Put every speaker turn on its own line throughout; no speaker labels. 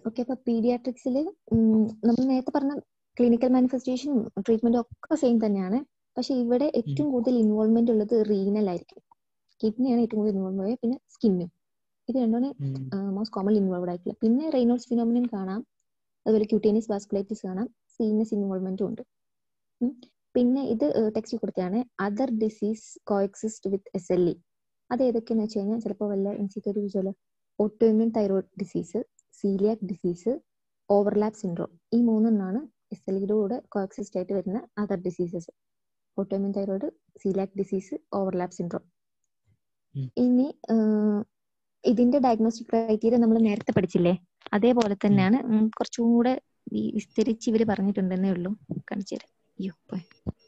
Okay അപ്പൊ പീഡിയാട്രിക്സിൽ നമ്മൾ നേരത്തെ പറഞ്ഞ ക്ലിനിക്കൽ മാനിഫെസ്റ്റേഷനും ട്രീറ്റ്മെന്റും ഒക്കെ സെയിം തന്നെയാണ് പക്ഷെ ഇവിടെ ഏറ്റവും കൂടുതൽ ഇൻവോൾവ്മെന്റ് ഉള്ളത് റീനൽ ആയിരിക്കും കിഡ്നിയാണ് ഏറ്റവും കൂടുതൽ ഇൻവോൾവ് ആയത് പിന്നെ സ്കിന്നും ഇത് രണ്ടാണ് മോസ്റ്റ് കോമൺ ഇൻവോൾവ് ആയിട്ടുള്ള പിന്നെ റെയ്നോൾസ് ഫിനോമിനൻ കാണാം അതുപോലെ ക്യൂട്ടേനിയസ് വാസ്കുലൈറ്റിസ് കാണാം സീനസ് ഇൻവോൾവ്മെന്റും ഉണ്ട് ഉം. പിന്നെ ഇത് ടെക്സ്റ്റ് കൊടുത്തതാണ് other disease coexist with S L E അത് ഏതൊക്കെയാന്ന് വെച്ച് കഴിഞ്ഞാൽ ചിലപ്പോൾ വല്ല ഇൻസിക്യൂർ ചോദിച്ചാൽ autoimmune thyroid disease celiac disease overlap syndrome ഈ മൂന്നെണ്ണാണ് എസ് എൽ ഇയുടെ കൂടെ കോഎക്സിസ്റ്റ് ആയിട്ട് വരുന്ന other diseases autoimmune thyroid celiac disease overlap syndrome
ഉം.
ഇനി ആഹ്, ഇതിന്റെ ഡയഗ്നോസ്റ്റിക് ക്രൈറ്റീരിയ നമ്മൾ നേരത്തെ പഠിച്ചില്ലേ അതേപോലെ തന്നെയാണ് ഉം, കുറച്ചും കൂടെ ഈ വിസ്തരിച്ച് ഇവര് പറഞ്ഞിട്ടുണ്ടെന്നേ ഉള്ളൂ കാണിച്ചു തരാം അയ്യോ പോയി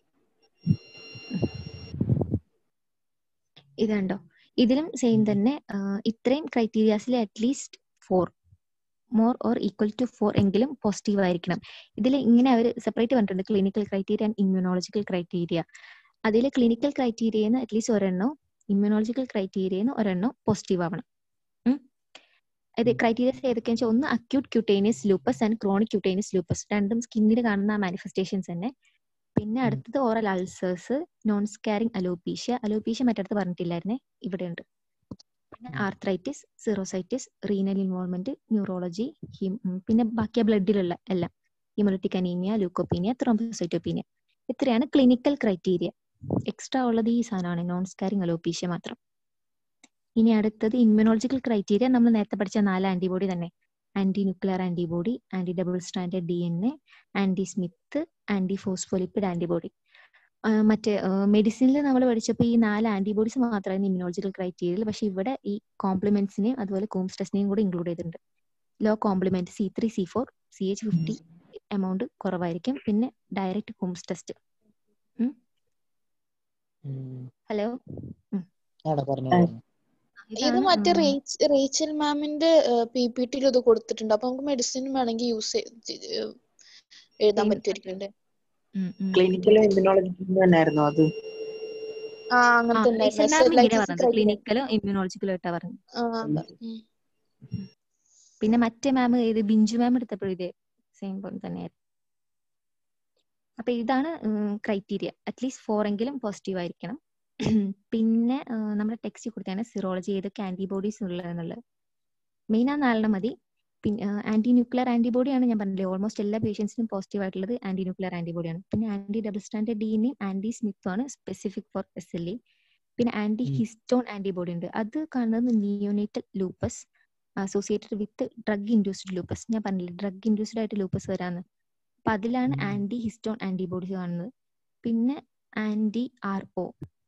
ഇതുണ്ടോ ഇതിലും സെയിം തന്നെ ആഹ്, ഇത്രയും ക്രൈറ്റീരിയാസിൽ at least four more or equal to four എങ്കിലും പോസിറ്റീവ് ആയിരിക്കണം ഇതിൽ ഇങ്ങനെ അവർ സെപ്പറേറ്റ് പറഞ്ഞിട്ടുണ്ട് clinical criteria and immunological criteria അതിൽ ക്ലിനിക്കൽ ക്രൈറ്റീരിയന്ന് അറ്റ്ലീസ്റ്റ് ഒരെണ്ണം ഇമ്മ്യൂണോളജിക്കൽ ക്രൈറ്റീരിയന്ന് ഒരെണ്ണം പോസിറ്റീവ് ആവണം ഉം. ഇത് ക്രൈറ്റീരിയസ് ഏതൊക്കെയാണെന്ന് വെച്ചാൽ ഒന്ന് acute cutaneous lupus and chronic cutaneous lupus രണ്ടും സ്കിന്നിൽ കാണുന്ന മാനിഫെസ്റ്റേഷൻസ് തന്നെ പിന്നെ അടുത്തത് oral ulcers non scarring alopecia alopecia മറ്റടുത്ത് പറഞ്ഞിട്ടില്ലായിരുന്നേ ഇവിടെ ഉണ്ട് പിന്നെ arthritis serositis renal involvement neurology പിന്നെ ബാക്കി ബ്ലഡിലുള്ള എല്ലാം ഹിമോളിറ്റിക് അനീമിയ ലൂക്കോപീനിയ ത്രോംബോസൈറ്റോപീനിയ ഇത്രയാണ് ക്ലിനിക്കൽ ക്രൈറ്റീരിയ എക്സ്ട്രാ ഉള്ളത് ഈ സാധനമാണ് നോൺ സ്കാരിങ് അലോപീഷ്യ മാത്രം ഇനി അടുത്തത് ഇമ്മ്യൂണോളജിക്കൽ ക്രൈറ്റീരിയ നമ്മൾ നേരത്തെ പഠിച്ച നാല് ആന്റിബോഡി തന്നെ anti nuclear antibody anti double standard D N A anti Smith anti phospholipid antibody മറ്റേ മെഡിസിനിൽ നമ്മൾ പഠിച്ചപ്പോൾ ഈ നാല് ആന്റിബോഡീസ് മാത്രമായിരുന്നു ഇമ്മ്യൂണോളജിക്കൽ ക്രൈറ്റീരിയയിൽ പക്ഷെ ഇവിടെ ഈ കോംപ്ലിമെന്റ്സിനെയും അതുപോലെ കൂംസ് ടെസ്റ്റിനെയും കൂടെ ഇൻക്ലൂഡ് ചെയ്തിട്ടുണ്ട് low complement C three C four C H fifty amount കുറവായിരിക്കും പിന്നെ ഡയറക്റ്റ് കൂംസ് ടെസ്റ്റ് ഹലോ
ആടാ പറഞ്ഞു പറഞ്ഞു
ഇത് മറ്റേ റേച്ച് റേച്ചൽ മാമിന്റെ പി പി ടിയിൽ ഇത് കൊടുത്തിട്ടുണ്ട് അപ്പൊ നമുക്ക് മെഡിസിൻ വേണമെങ്കിൽ യൂസ് എഴുതാൻ പറ്റുമായിരിക്കും അല്ലേ
ക്ലിനിക്കലും ഇമ്മ്യൂണോളജിക്കലും തന്നെയായിരുന്നു അത്
ആ അങ്ങനെ തന്നെ
ക്ലിനിക്കലും ഇമ്മ്യൂണോളജിക്കലും ആയിട്ടാ പറഞ്ഞു
ആ ഉം.
പിന്നെ മറ്റേ മാം ഇത് ബിഞ്ചു മാം എടുത്തപ്പോഴും ഇതേ സെയിം പോലെ തന്നെയായിരുന്നു അപ്പൊ ഇതാണ് ക്രൈറ്റീരിയ അറ്റ്ലീസ്റ്റ് ഫോർ എങ്കിലും പോസിറ്റീവ് ആയിരിക്കണം പിന്നെ ആ, നമ്മുടെ ടെക്സ്റ്റ് കൊടുത്താണ് സിറോളജി ഏതൊക്കെ ആന്റിബോഡീസ് ഉള്ളതെന്നുള്ളത് മെയിൻ ആ നാലെണ്ണം മതി പിന്നെ ആന്റി ന്യൂക്ലിയർ ആന്റിബോഡി ആണ് ഞാൻ പറഞ്ഞില്ലേ ഓൾമോസ്റ്റ് എല്ലാ പേഷ്യൻസിനും പോസിറ്റീവ് ആയിട്ടുള്ളത് ആന്റി ന്യൂക്ലിയർ ആന്റിബോഡിയാണ് പിന്നെ ആന്റി ഡബിൾ സ്റ്റാൻഡേർഡ് ഡിനെയും ആന്റി സ്മിത്തും ആണ് specific for S L E പിന്നെ ആന്റി ഹിസ്റ്റോൺ ആന്റിബോഡി ഉണ്ട് അത് കാണുന്നത് neonatal lupus associated with drug induced lupus ഞാൻ പറഞ്ഞില്ലേ ഡ്രഗ് ഇൻഡ്യൂസ്ഡ് ആയിട്ട് ലൂപ്പസ് വരാന്ന് അപ്പൊ അതിലാണ് ആന്റി ഹിസ്റ്റോൺ ആന്റിബോഡീസ് കാണുന്നത് പിന്നെ ആന്റി ആർ ഒ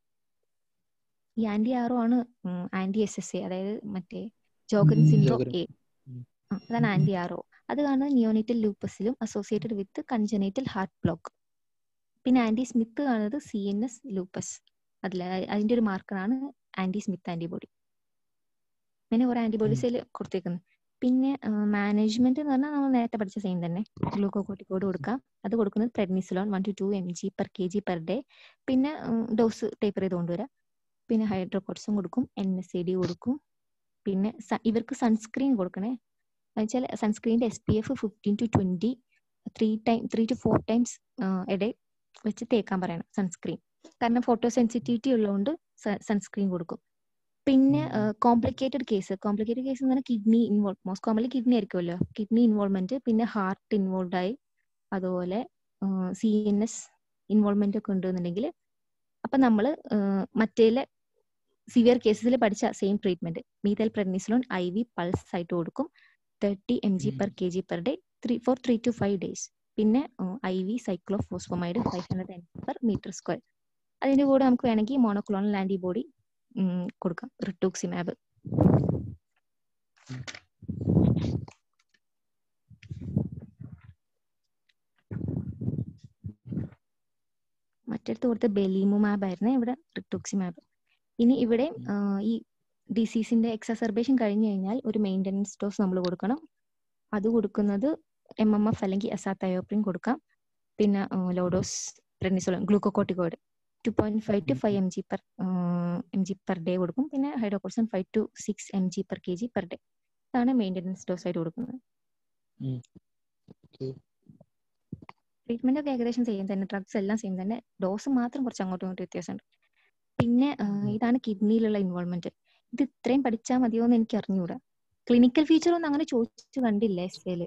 ഈ ആന്റി ആർ ഒ ആണ് ആന്റി എസ് എസ് എ അതായത് മറ്റേ ജോഗൻ സിൻഡ്രോം
ജോഗൻ.
എ അതാണ് ആന്റി ആർ ഒ അത് കാണുന്നത് നിയോനേറ്റൽ ലൂപ്പസിലും associated with congenital heart block പിന്നെ ആന്റി സ്മിത്ത് കാണുന്നത് സി എൻ എസ് ലൂപ്പസ് അതിൽ അതിന്റെ ഒരു മാർക്കറാണ് ആന്റി സ്മിത്ത് ആന്റിബോഡി പിന്നെ കുറെ ആന്റിബോഡീസ് അതിൽ കൊടുത്തേക്കുന്നത് പിന്നെ മാനേജ്മെന്റ് എന്ന് പറഞ്ഞാൽ നമ്മൾ നേരത്തെ പഠിച്ച സെയിം തന്നെ ഗ്ലൂക്കോകോട്ടിക്കോഡ് കൊടുക്കാം അത് കൊടുക്കുന്നത് prednisolone one to two M G per K G per day പിന്നെ ഡോസ് ടേപ്പർ ചെയ്ത് കൊണ്ടുവരാം പിന്നെ ഹൈഡ്രോകോട്സും കൊടുക്കും എൻ എസ് എ ഡി കൊടുക്കും പിന്നെ സ- ഇവർക്ക് സൺസ്ക്രീൻ കൊടുക്കണേ എന്നുവെച്ചാൽ സൺസ്ക്രീനിന്റെ S P F fifteen to twenty three time three to four times ഇടേ വെച്ച് തേക്കാൻ പറയണം സൺസ്ക്രീൻ കാരണം ഫോട്ടോ സെൻസിറ്റിവിറ്റി ഉള്ളതുകൊണ്ട് സൺസ്ക്രീൻ കൊടുക്കും പിന്നെ കോംപ്ലിക്കേറ്റഡ് കേസ് കോംപ്ലിക്കേറ്റഡ് കേസ് എന്ന് പറഞ്ഞാൽ kidney involve most commonly kidney ആയിരിക്കുമല്ലോ കിഡ്നി ഇൻവോൾവ്മെന്റ് പിന്നെ ഹാർട്ട് ഇൻവോൾവ് ആയി അതുപോലെ സി എൻ എസ് ഇൻവോൾവ്മെന്റ് ഒക്കെ ഉണ്ടെന്നുണ്ടെങ്കിൽ അപ്പൊ നമ്മൾ മറ്റേലെ സിവിയർ കേസസിൽ പഠിച്ച same treatment methyl prednisolone I V pulse ആയിട്ട് കൊടുക്കും thirty M G per K G per day three four three to five days പിന്നെ I V cyclophosphamide five hundred M per metre square അതിന്റെ കൂടെ നമുക്ക് വേണമെങ്കിൽ monoclonal antibody കൊടുക്കാം റിട്ടൂക്സിമാബ് മറ്റടുത്ത് കൊടുത്ത ബെലീമുമാബ് ആയിരുന്നു ഇവിടെ റിട്ടൂക്സിമാബ് ഇനി ഇവിടെ ആ, ഈ ഡിസീസിന്റെ എക്സസർബേഷൻ കഴിഞ്ഞു കഴിഞ്ഞാൽ ഒരു മെയിൻ്റനൻസ് ഡോസ് നമ്മൾ കൊടുക്കണം അത് കൊടുക്കുന്നത് എം എം എഫ് അല്ലെങ്കിൽ എസാത്തയോപ്രിൻ കൊടുക്കാം പിന്നെ low dose prednisolone glucocorticoid two point five to five M G per M G per day കൊടുക്കും പിന്നെ hydrocortisone five to six M G per K G per day ഇതാണ് മെയിൻ്റനൻസ് ഡോസ് ആയിട്ട് കൊടുക്കുന്നത്
okay
treatment ഒക്കെ ഏകദേശം same തന്നെ drugs എല്ലാം same തന്നെ ഡോസ് മാത്രം കുറച്ച് അങ്ങോട്ടും ഇങ്ങോട്ടും വ്യത്യാസമുണ്ട് പിന്നെ ആ, ഇതാണ് കിഡ്നിയിലുള്ള ഇൻവോൾവ്മെന്റ് ഇത് ഇത്രയും പഠിച്ചാൽ മതിയോ എന്ന് എനിക്ക് അറിഞ്ഞൂടാ ക്ലിനിക്കൽ ഫീച്ചർ ഒന്നും അങ്ങനെ ചോദിച്ചു കണ്ടില്ല എസ് എല്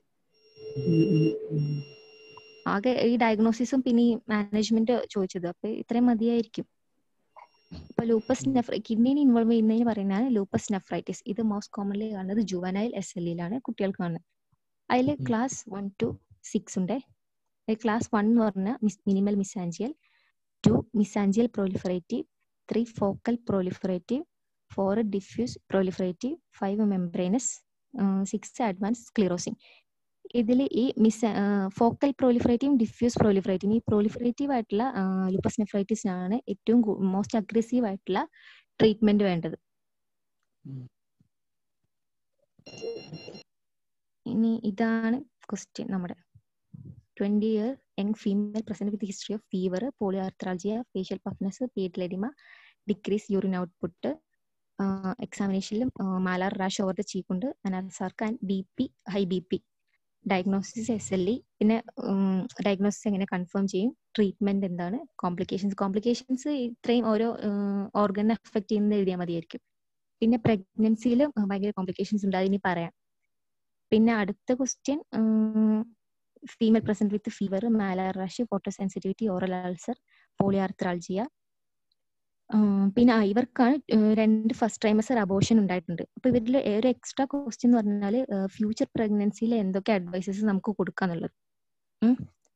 ആകെ ഈ ഡയഗ്നോസിസും പിന്നെ ഈ മാനേജ്മെന്റ് ചോദിച്ചത് അപ്പൊ ഇത്രയും മതിയായിരിക്കും ഇപ്പൊ ലൂപ്പസ് നെഫ്ര കിഡ്നിനെ ഇൻവോൾവ് ചെയ്യുന്നതിന് പറയുന്നതാണ് ലൂപ്പസ് നെഫ്രൈറ്റിസ് ഇത് മോസ്റ്റ് കോമൺലി കാണുന്നത് ജുവനൈൽ എസ് എൽ ലാണ് കുട്ടികൾക്ക് കാണുന്നത് അതിൽ
ഉം.
ക്ലാസ് വൺ ടു സിക്സ് ഉണ്ട് ക്ലാസ് വൺ എന്ന് പറഞ്ഞാൽ minimal mesangial two mesangial proliferative three focal proliferative four diffuse proliferative five membranous six advanced sclerosing ഇതിൽ ഈ മിസ് ഫോക്കൽ പ്രോലിഫറേറ്റീവും ഡിഫ്യൂസ് പ്രോലിഫറേറ്റീവും ഈ പ്രോലിഫറേറ്റീവ് ആയിട്ടുള്ള ലുപ്പസ് നെഫ്രൈറ്റിസിനാണ് ഏറ്റവും മോസ്റ്റ് അഗ്രസീവ് ആയിട്ടുള്ള ട്രീറ്റ്മെന്റ് വേണ്ടത്
ഉം.
ഇനി ഇതാണ് ക്വസ്റ്റ്യൻ നമ്മുടെ twenty year young female present with history of fever polyarthralgia facial puffiness pedal oedema decrease urine output എക്സാമിനേഷനിലും malar rash over the cheek ഉണ്ട് anasarca and B P high B P diagnosis S L E പിന്നെ diagnosis എങ്ങനെ confirm ചെയ്യും treatment എന്താണ് complications complications ഇത്രയും ഓരോ ഓർഗനെ affect ചെയ്യുന്നത് എഴുതിയാൽ മതിയായിരിക്കും പിന്നെ പ്രഗ്നൻസിയിൽ ഭയങ്കര കോംപ്ലിക്കേഷൻസ് ഉണ്ട് അതിനി പറയാം പിന്നെ അടുത്ത question female present with fever malar rash photosensitivity oral ulcer polyarthralgia പിന്നെ ആ, ഇവർക്കാണ് ഏഹ് രണ്ട് ഫസ്റ്റ് ട്രൈമസ്റ്റർ അബോഷൻ ഉണ്ടായിട്ടുണ്ട് അപ്പൊ ഇവരിൽ ഒരു എക്സ്ട്രാ ക്വസ്റ്റ്യൻ എന്ന് പറഞ്ഞാൽ ഫ്യൂച്ചർ പ്രഗ്നൻസിയിൽ എന്തൊക്കെ അഡ്വൈസസ് നമുക്ക് കൊടുക്കാന്നുള്ളത് ഉം.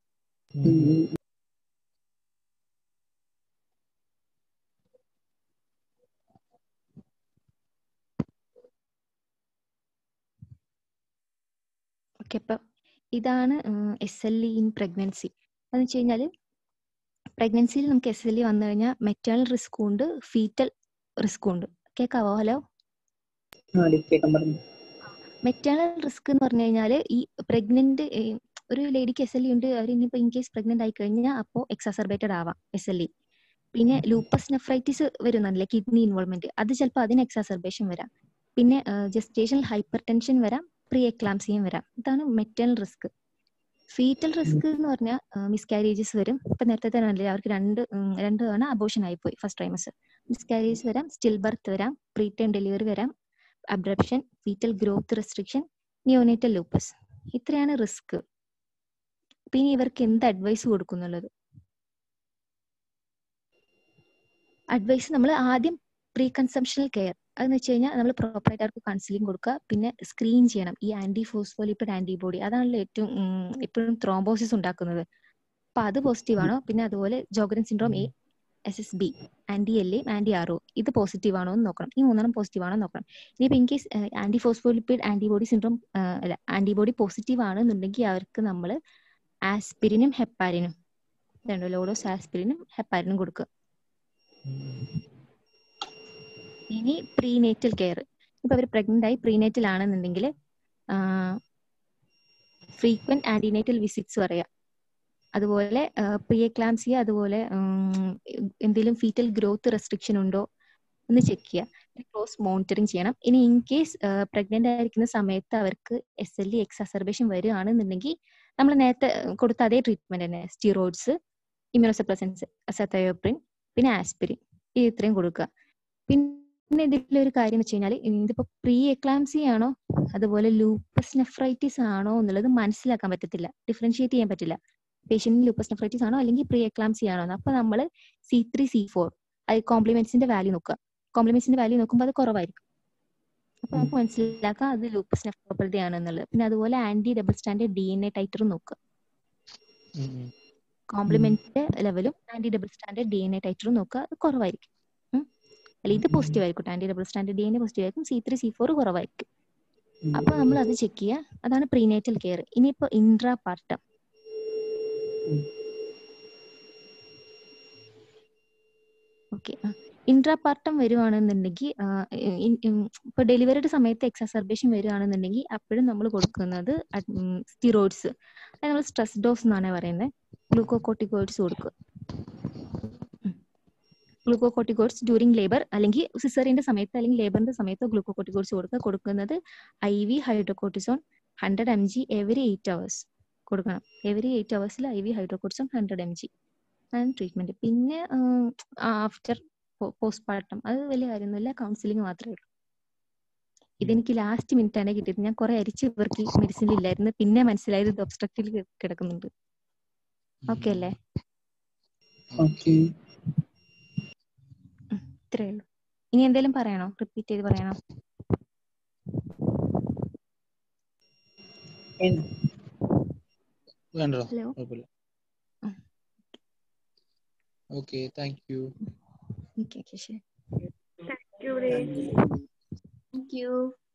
ഓക്കെ അപ്പൊ ഇതാണ് S L E in pregnancy എന്ന് വെച്ച് കഴിഞ്ഞാൽ പ്രഗ്നൻസിയിൽ നമുക്ക് എസ് എൽ ഇ വന്നു കഴിഞ്ഞാൽ മെറ്റേണൽ റിസ്ക്കും ഉണ്ട് ഫീറ്റൽ റിസ്ക്കും ഉണ്ട് കേൾക്കാവോ ഹലോ
കേൾക്കാൻ പറഞ്ഞു
മെറ്റേണൽ റിസ്ക് എന്ന് പറഞ്ഞു കഴിഞ്ഞാൽ ഈ പ്രഗ്നന്റ് ഒരു ലേഡിക്ക് എസ് എൽ ഇ ഉണ്ട് അവർ ഇനിയിപ്പോൾ ഇൻ കേസ് പ്രഗ്നന്റ് ആയി കഴിഞ്ഞാൽ അപ്പോൾ എക്സാസർബേറ്റഡ് ആവാം എസ് എൽ ഇ പിന്നെ ലൂപ്പസ് നെഫ്രൈറ്റിസ് വരുന്നുണ്ടല്ലേ കിഡ്നി ഇൻവോൾവ്മെന്റ് അത് ചിലപ്പോൾ അതിന് എക്സാസർബേഷൻ വരാം പിന്നെ ജസ്റ്റേഷണൽ ഹൈപ്പർ ടെൻഷൻ വരാം പ്രീ എക്ലാംസിയും വരാം ഇതാണ് മെറ്റേണൽ റിസ്ക് ഫീറ്റൽ റിസ്ക് എന്ന് പറഞ്ഞാൽ മിസ്കാരേജസ് വരും ഇപ്പൊ നേരത്തെ തന്നെ അല്ലേ അവർക്ക് രണ്ട് ഉം, രണ്ട് തവണ അബോഷൻ ആയിപ്പോയി ഫസ്റ്റ് ട്രൈമസ് മിസ്കാരേജസ് വരാം സ്റ്റിൽ ബർത്ത് വരാം പ്രീ ടൈം ഡെലിവറി വരാം abruption fetal growth restriction neonatal lupus ഇത്രയാണ് റിസ്ക് പിന്നെ ഇവർക്ക് എന്ത് അഡ്വൈസ് കൊടുക്കുന്നുള്ളത് അഡ്വൈസ് നമ്മൾ ആദ്യം പ്രീ കൺസംഷണൽ കെയർ അതെന്ന് വെച്ച് കഴിഞ്ഞാൽ നമ്മൾ പ്രോപ്പറായിട്ട് അവർക്ക് കൗൺസിലിംഗ് കൊടുക്കുക പിന്നെ സ്ക്രീൻ ചെയ്യണം ഈ ആന്റി ഫോസ്ഫോലിപ്പിഡ് ആന്റിബോഡി അതാണല്ലോ ഏറ്റവും എപ്പോഴും ത്രോംബോസിസ് ഉണ്ടാക്കുന്നത് അപ്പൊ അത് പോസിറ്റീവ് ആണോ പിന്നെ അതുപോലെ Sjogren syndrome A S S B anti L A anti R O ഇത് പോസിറ്റീവ് ആണോ എന്ന് നോക്കണം ഈ മൂന്നെണ്ണം പോസിറ്റീവ് ആണോ എന്ന് നോക്കണം ഇനിയിപ്പോ in case anti phospholipid antibody syndrome അല്ല ആന്റിബോഡി പോസിറ്റീവ് ആണെന്നുണ്ടെങ്കിൽ അവർക്ക് നമ്മൾ ആസ്പിരിനും ഹെപ്പാരിനും ഇതുണ്ടോ ലോഡോസ് ആസ്പിരിനും ഹെപ്പാരിനും കൊടുക്കുക ഇനി പ്രീനേറ്റൽ കെയർ ഇപ്പൊ അവർ പ്രഗ്നന്റ് ആയി പ്രീനേറ്റൽ ആണെന്നുണ്ടെങ്കിൽ ഫ്രീക്വന്റ് ആന്റിനേറ്റൽ വിസിറ്റ്സ് പറയാം അതുപോലെ പ്രീ എക്ലാംസിയ അതുപോലെ എന്തെങ്കിലും ഫീറ്റൽ ഗ്രോത്ത് റെസ്ട്രിക്ഷൻ ഉണ്ടോ എന്ന് ചെക്ക് ചെയ്യുക ക്ലോസ് മോണിറ്ററിങ് ചെയ്യണം ഇനി ഇൻ കേസ് പ്രഗ്നന്റ് ആയിരിക്കുന്ന സമയത്ത് അവർക്ക് എസ് എൽ ഇ എക്സാസർബേഷൻ വരികയാണെന്നുണ്ടെങ്കിൽ നമ്മൾ നേരത്തെ കൊടുത്ത അതേ ട്രീറ്റ്മെന്റ് തന്നെ സ്റ്റിറോയിഡ്സ് ഇമ്യൂണോസപ്രസൻസ് സത്തയോപ്രിൻ പിന്നെ ആസ്പിരിൻ ഈ ഇത്രയും കൊടുക്കുക പിന്നെ ഇതിലൊരു കാര്യം വെച്ച് കഴിഞ്ഞാൽ ഇതിപ്പോ പ്രീ എക്ലാംസി ആണോ അതുപോലെ ലൂപ്പസ് നെഫ്രൈറ്റിസ് ആണോ എന്നുള്ളത് മനസ്സിലാക്കാൻ പറ്റത്തില്ല ഡിഫറൻഷിയേറ്റ് ചെയ്യാൻ പറ്റില്ല പേഷ്യന്റിന് ലൂപ്പസ് നെഫ്രൈറ്റിസ് ആണോ അല്ലെങ്കിൽ പ്രീ എക്ലാംസി ആണോ എന്ന് അപ്പൊ നമ്മൾ സി ത്രീ സി ഫോർ അത് കോംപ്ലിമെന്റ്സിന്റെ വാല്യൂ നോക്കുക കോംപ്ലിമെന്റ്സിന്റെ വാല്യൂ നോക്കുമ്പോൾ അത് കുറവായിരിക്കും അപ്പൊ നമുക്ക് മനസ്സിലാക്കാം അത് ലൂപ്പസ് നെഫ്രോപ്പതി ആണെന്നുള്ളത് പിന്നെ അതുപോലെ anti double standard D N A ടൈറ്ററും നോക്കുക കോംപ്ലിമെന്റിന്റെ ലെവലും anti double standard D N A ടൈറ്ററും നോക്കുക അത് കുറവായിരിക്കും അല്ല ഇത് പോസിറ്റീവ് ആയിരിക്കും anti double standard D N A positive ആയിരിക്കും സി ത്രീ സി ഫോർ കുറവായിരിക്കും അപ്പൊ നമ്മൾ അത് ചെക്ക് ചെയ്യുക അതാണ് പ്രീനേറ്റൽ കെയർ ഇനിയിപ്പോ intrapartum okay intrapartum വരുവാണെന്നുണ്ടെങ്കിൽ ഇപ്പൊ ഡെലിവറിയുടെ സമയത്ത് എക്സാസർബേഷൻ വരുവാണെന്നുണ്ടെങ്കിൽ അപ്പോഴും നമ്മൾ കൊടുക്കുന്നത് സ്റ്റിറോയിഡ്സ് അത് നമ്മൾ സ്ട്രെസ് ഡോസ് എന്നാണ് പറയുന്നത് ഗ്ലൂക്കോകോട്ടിക്കോയിഡ്സ് കൊടുക്കുക ഗ്ലൂക്കോകോട്ടിക്കോയിഡ്സ് ഡ്യൂറിങ് ലേബർ അല്ലെങ്കിൽ സിസറിന്റെ സമയത്ത് അല്ലെങ്കിൽ ലേബറിന്റെ സമയത്ത് ഗ്ലൂക്കോകോട്ടിക്കോയിഡ്സ് കൊടുക്കുക കൊടുക്കുന്നത് I V hydrocortisone hundred M G every eight hours കൊടുക്കണം എവറി എയ്റ്റ് അവേഴ്സിൽ I V hydrocortisone hundred M G ആണ് ട്രീറ്റ്മെന്റ് പിന്നെ ആഫ്റ്റർ പോസ്റ്റ്മോർട്ടം അത് വലിയ കാര്യമൊന്നുമില്ല കൗൺസിലിംഗ് മാത്രമേ ഉള്ളൂ ഇതെനിക്ക് ലാസ്റ്റ് മിനിറ്റ് ആണ് കിട്ടിയത് ഞാൻ കുറെ അരിച്ച് ഇവർക്ക് മെഡിസിനിൽ ഇല്ലായിരുന്നു പിന്നെ മനസ്സിലായത് ഇത് ഒബ്സ്ട്രക്റ്റിൽ കിടക്കുന്നുണ്ട് ഓക്കെ അല്ലേ
ഓക്കെ
ഇത്രേ ഉള്ളൂ ഇനി എന്തെങ്കിലും പറയണോ റിപ്പീറ്റ് ചെയ്ത് പറയണോ
വേണ്ടോ
ഹലോ
കുഴപ്പമില്ല
ഉം.
Okay thank you
okay okay ശരി
Thank you, Ray.
Thank U